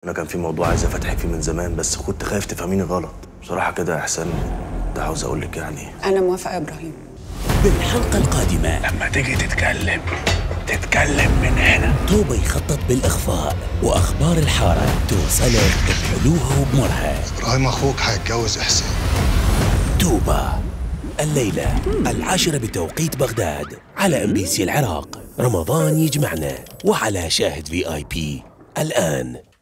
انا كان في موضوع عايز افتحك فيه من زمان بس كنت خايف تفهميني غلط بصراحه كده يا احسان كنت عاوز اقول لك يعني انا موافقه يا ابراهيم بالحلقة القادمة لما تيجي تتكلم تتكلم من هنا توبة يخطط بالإخفاء وأخبار الحارة توصلك بحلوها وبمرها ابراهيم اخوك حيتجوز احسان توبة الليلة العاشرة بتوقيت بغداد على ام بي سي العراق رمضان يجمعنا وعلى شاهد في اي بي الآن